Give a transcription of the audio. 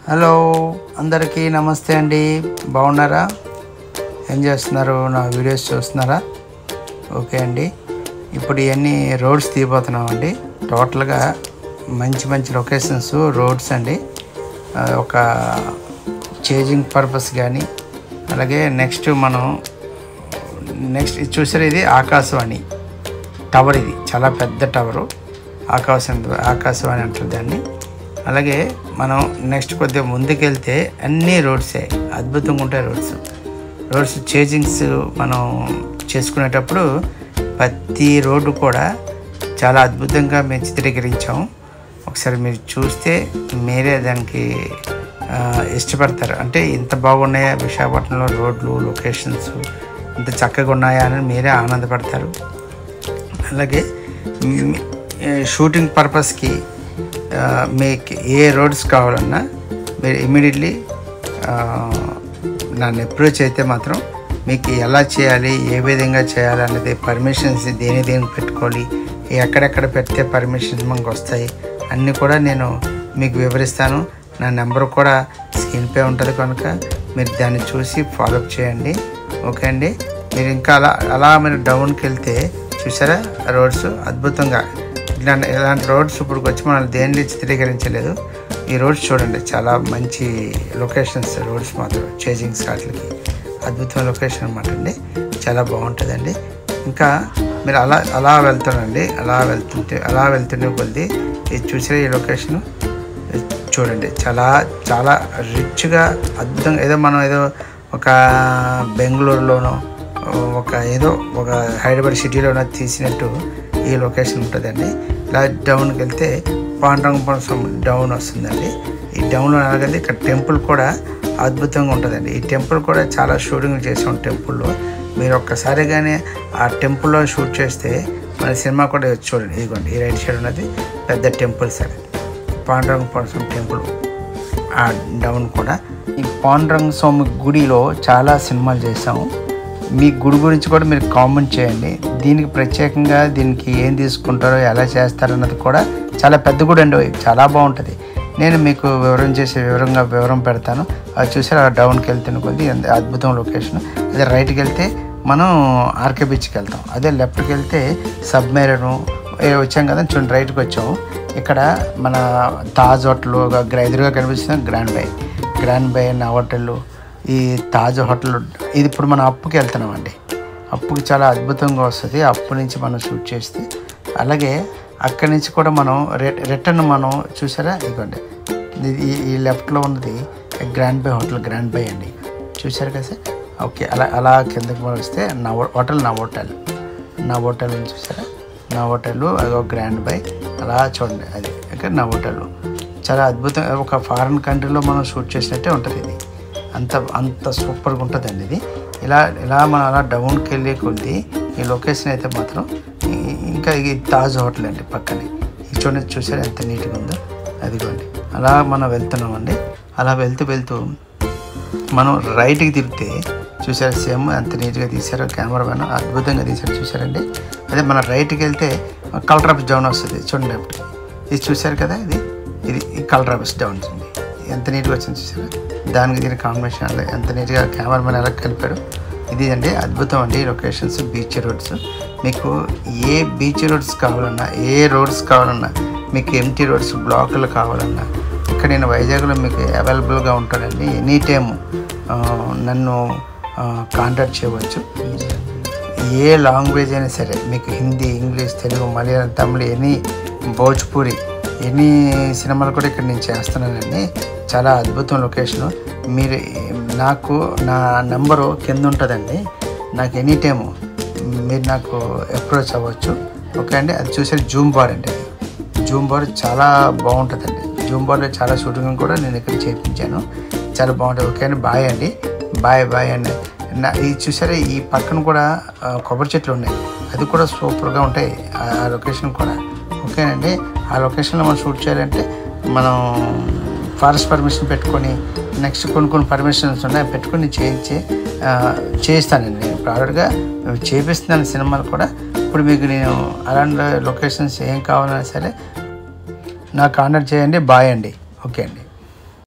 hello అందరికీ నమస్తే అండి బాగున్నారా ఏం చేస్తున్నారు నా వీడియోస్ చూస్తున్నారా ఓకే అండి ఇప్పుడు ఇవన్నీ రోడ్స్ తీయబోతున్నాం అండి టోటల్గా మంచి మంచి లొకేషన్స్ రోడ్స్ అండి ఆ, ఒక చేజింగ్ పర్పస్ కానీ అలాగే నెక్స్ట్ మనం నెక్స్ట్ ఇది చూసారు ఇది ఆకాశవాణి టవర్ ఇది చాలా పెద్ద టవరు ఆకాశం ఆకాశవాణి అంటారు దాన్ని అలాగే మనం నెక్స్ట్ కొద్దిగా ముందుకెళ్తే అన్ని రోడ్సే అద్భుతంగా ఉంటాయి రోడ్స్ రోడ్స్ చేంజింగ్స్ మనం చేసుకునేటప్పుడు ప్రతి రోడ్డు కూడా చాలా అద్భుతంగా మేము చిత్రీకరించాము ఒకసారి మీరు చూస్తే మీరే దానికి ఆ, ఇష్టపడతారు అంటే ఇంత బాగున్నాయా విశాఖపట్నంలో రోడ్లు లొకేషన్స్ ఇంత చక్కగా ఉన్నాయా అని మీరే ఆనందపడతారు అలాగే మీ- ఏ షూటింగ్ పర్పస్కి ఆ, మీకు ఏ రోడ్స్ కావాలన్నా మీరు ఇమీడియట్లీ నన్ను అప్రోచ్ అయితే మాత్రం మీకు ఎలా చేయాలి ఏ విధంగా చేయాలి అనేది పర్మిషన్స్ దేని దేనికి పెట్టుకోవాలి ఎక్కడెక్కడ పెడితే పర్మిషన్స్ మనకు వస్తాయి అన్నీ కూడా నేను మీకు వివరిస్తాను నా నెంబర్ కూడా స్క్రీన్పై ఉంటుంది కనుక మీరు దాన్ని చూసి ఫాలోఅప్ చేయండి ఓకే అండి మీరు ఇంకా అలా అలా మీరు డౌన్కి వెళ్తే చూసారా రోడ్స్ అద్భుతంగా ఇలాంటి ఇలాంటి రోడ్స్ ఇప్పుడు వచ్చి మనం దేన్ని చిత్రీకరించలేదు ఈ రోడ్స్ చూడండి చాలా మంచి లొకేషన్స్ రోడ్స్ మాత్రం చేజింగ్స్ వాటికి అద్భుతమైన లొకేషన్ అనమాట అండి చాలా బాగుంటుందండి ఇంకా మీరు అలా అలా వెళ్తానండి అలా వెళ్తుంటే అలా వెళ్తుండే కొద్ది ఇది చూసారా ఈ లొకేషన్ చూడండి చాలా చాలా రిచ్గా అద్భుతంగా ఏదో మనం ఏదో ఒక బెంగళూరులోనో ఒక ఏదో ఒక హైదరాబాద్ సిటీలోనో తీసినట్టు ఈ లొకేషన్ ఉంటుందండి ఇలా డౌన్కి వెళ్తే పాండ్రంగపురం డౌన్ వస్తుందండి ఈ డౌన్లో అలాగే ఇక్కడ టెంపుల్ కూడా అద్భుతంగా ఉంటుందండి ఈ టెంపుల్ కూడా చాలా షూటింగ్ చేసాం టెంపుల్లో మీరు ఒక్కసారి కానీ ఆ టెంపుల్లో షూట్ చేస్తే మన సినిమా కూడా చూడండి ఇదిగోండి ఈ రైట్ సైడ్ ఉన్నది పెద్ద టెంపుల్ సార్ పాండురంగపురం టెంపుల్ ఆ డౌన్ కూడా ఈ పాండురంగ స్వామి గుడిలో చాలా సినిమాలు చేసాము మీ గుడి గురించి కూడా మీరు కామెంట్ చేయండి దీనికి ప్రత్యేకంగా దీనికి ఏం తీసుకుంటారో ఎలా చేస్తారో అన్నది కూడా చాలా పెద్ద గుడి అండి చాలా బాగుంటుంది నేను మీకు వివరం చేసే వివరంగా వివరం పెడతాను అది చూసారు ఆ డౌన్కి వెళ్తున్న కొద్ది ఎంత అద్భుతం లొకేషన్ అదే రైట్కి వెళ్తే మనం ఆర్కే బీచ్కి వెళ్తాం అదే లెఫ్ట్కి వెళ్తే సబ్మెరీను ఏ వచ్చాం కదా చూడండి రైట్కి వచ్చాము ఇక్కడ మన తాజ్ హోటల్ ఒక ఎదురుగా కనిపిస్తుంది గ్రాండ్ బై గ్రాండ్ బై నా హోటల్ ఈ తాజ్ హోటల్ ఇది ఇప్పుడు మనం అప్పుకి వెళ్తున్నాం అండి అప్పుకి చాలా అద్భుతంగా వస్తుంది అప్పు నుంచి మనం షూట్ చేస్తే అలాగే అక్కడి నుంచి కూడా మనం రి- రిటర్న్ మనం చూసారా ఇదిగోండి ఇది ఈ- ఈ లెఫ్ట్లో ఉన్నది grand bay hotel grand bay అండి చూసారు కదా సార్ ఓకే అలా అలా కిందకి మనం వస్తే నా హో- హోటల్ నా హోటల్ నా హోటల్ అని చూసారా నా హోటల్ అదో గ్రాండ్ బై అలా చూడండి అది ఇక్కడ నా హోటల్ చాలా అద్భుతంగా ఒక ఫారిన్ కంట్రీలో మనం షూట్ చేసినట్టే ఉంటుంది ఇది అంత అంత సూపర్గా ఉంటుందండి ఇది ఇలా ఇలా మనం అలా డౌన్కి వెళ్ళే కొద్దీ ఈ లొకేషన్ అయితే మాత్రం ఈ- ఇంకా ఇది తాజ్ హోటల్ అండి పక్కనే ఇది చూడండి చూసారా ఎంత నీట్గా ఉందో అదిగోండి అలా మనం వెళ్తున్నామండి అలా వెళ్తూ వెళ్తూ మనం రైట్కి తిరిగితే చూసారు సేమ్ ఎంత నీట్గా తీశారో కెమెరామెన్ అద్భుతంగా తీశారు చూసారండి అదే మన రైట్కి వెళ్తే కలర్ ఆఫీస్ డౌన్ వస్తుంది చూడండి లెఫ్ట్ ఇది చూశారు కదా ఇది ఇది ఈ కలర్ ఆఫీస్ డౌన్ ఉంది ఎంత నీట్గా వచ్చింది చూసారా దానికి దీని కాంబినేషన్ ఎంత నీట్గా కెమెరామెన్ ఎలా కలిపారు ఇది అండి అద్భుతం అండి లొకేషన్స్ బీచ్ రోడ్స్ మీకు ఏ బీచ్ రోడ్స్ కావాలన్నా ఏ రోడ్స్ కావాలన్నా మీకు ఎంటీ రోడ్స్ బ్లాకులు కావాలన్నా ఇక్కడ నేను వైజాగ్లో మీకు అవైలబుల్గా ఉంటానండి ఎనీ టైము ఆ, నన్ను కాంటాక్ట్ చేయవచ్చు ఏ లాంగ్వేజ్ అయినా సరే మీకు Hindi English Telugu Malayalam Tamil any Bhojpuri any సినిమాలు కూడా ఇక్కడ నేను చేస్తున్నానండి చాలా అద్భుతం లొకేషన్ మీరు నాకు నా నెంబరు కింద ఉంటుందండి నాకు ఎనీ టైము మీరు నాకు అప్రోచ్ అవ్వచ్చు ఓకే అండి అది చూసే జూమ్ బార్ అండి అది జూమ్ బార్ చాలా బాగుంటుందండి జూమ్ బార్లో చాలా షూటింగ్ కూడా నేను ఇక్కడ చేయించాను చాలా బాగుంటుంది ఓకే అండి బాయ్ అండి బాయ్ బాయ్ అండి నా ఇది చూసారా ఈ పక్కన కూడా ఆ, కొబ్బరి చెట్లు ఉన్నాయి అది కూడా సూపర్గా ఉంటాయి ఆ ఆ లొకేషన్ కూడా ఓకేనండి ఆ లొకేషన్లో మనం షూట్ చేయాలంటే మనం ఫారెస్ట్ పర్మిషన్ పెట్టుకొని నెక్స్ట్ కొన్ని కొన్ని పర్మిషన్స్ ఉన్నాయి అవి పెట్టుకొని చేయించి ఆ, చేయిస్తానండి నేను ప్రాడక్ట్గా చేపిస్తున్నాను సినిమాలు కూడా ఇప్పుడు మీకు నేను అలాంటి లొకేషన్స్ ఏం కావాలన్నా సరే నాకు కాంటాక్ట్ చేయండి బాయ్ అండి ఓకే అండి